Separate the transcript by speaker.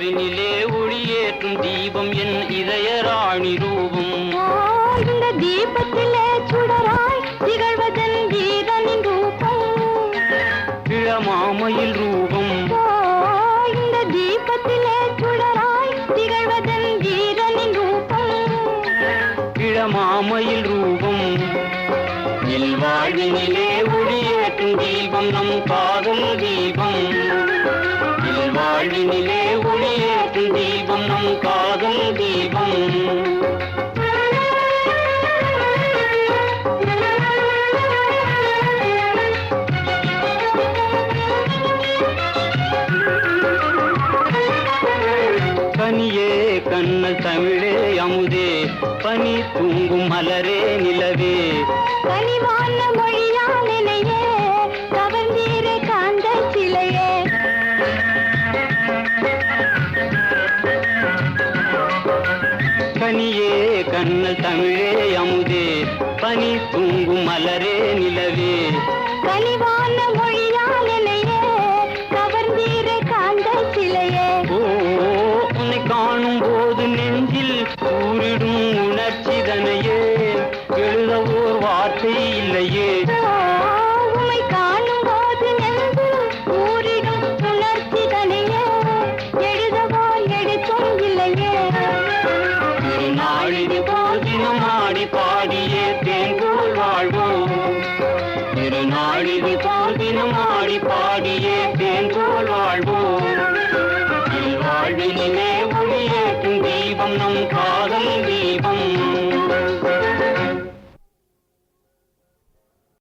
Speaker 1: வாழ்வினிலே ஒளியேற்றும் தீபம் என் இதய ராணி ரூபம்
Speaker 2: ஓ, இந்த தீபத்திலே சுடராய் திகழ்வதன் கீதனின் ரூபம்
Speaker 1: இளமாமையில் ரூபம்
Speaker 2: ஓ, இந்த தீபத்திலே சுடராய் திகழ்வதன் கீதனின் ரூபம்
Speaker 1: இளமாமையில் ரூபம் என் வாழ்வினிலே ஒளியேற்றும் தீபம் நம் காதல் தீபம் என் வாழ்வினிலே ஒளியேற்றும் தீபம் நம் காதல் தீபம் கனியே கண்ணல் தமிழே அமுதே பனி தூங்கும் மலரே நிலவே
Speaker 2: கனிவான மொழியால் என்னையே கவர்ந்தீரே காந்த சிலையே
Speaker 1: கனியே கண்ணல் தமிழே அமுதே பனி தூங்கும் மலரே நிலவே
Speaker 2: கனிவான மொழியால் என்னையே கவர்ந்தீரே காந்த சிலையே
Speaker 1: ஓ உன்னை காணும் போது நெஞ்சில் கூறிடும் உணர்ச்சி தனையே எழுத ஓர் வார்த்தை இல்லையே
Speaker 2: உமை காணும் போது நெஞ்சில் ஊறிடும் உணர்ச்சி தனையே எழுதவோ எடுத்தும் இல்லையே
Speaker 1: திருநாளிது போதினம் ஆடி பாடியே தேங்கோல் வாழ்வோம் திருநாளிது போதினம் ஆடி பாடியே தேங்கோல் வாழ்வோம் வாழ்வினிலே ஒளியேற்றும் தீபம் நம் காதல்